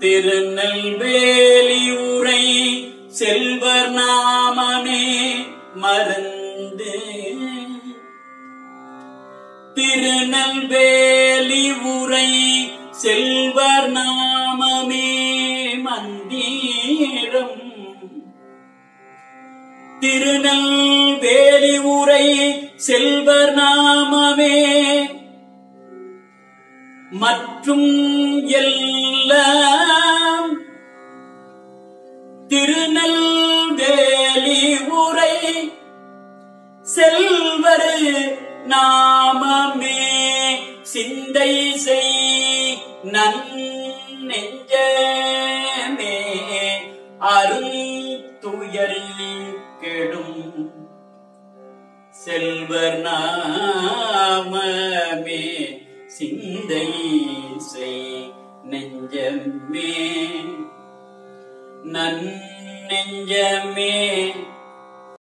திருநெல்வேலி உரை செல்வர் நாமமே மருந்து திருநெல்வேலி உரை செல்வர் நாமமே மந்தீரம் திருநெல்வேலி உரை செல்வர் நாமமே மற்றும் எல்லாம் திருநெல்வேலி உரை செல்வர் நாமமே சிந்தை செய் நன்னெஞ்சமே அருந்துயர் கெடும் செல்வர் நாமமே சிந்தை செய் நெஞ்சமே நன்னெஞ்சமே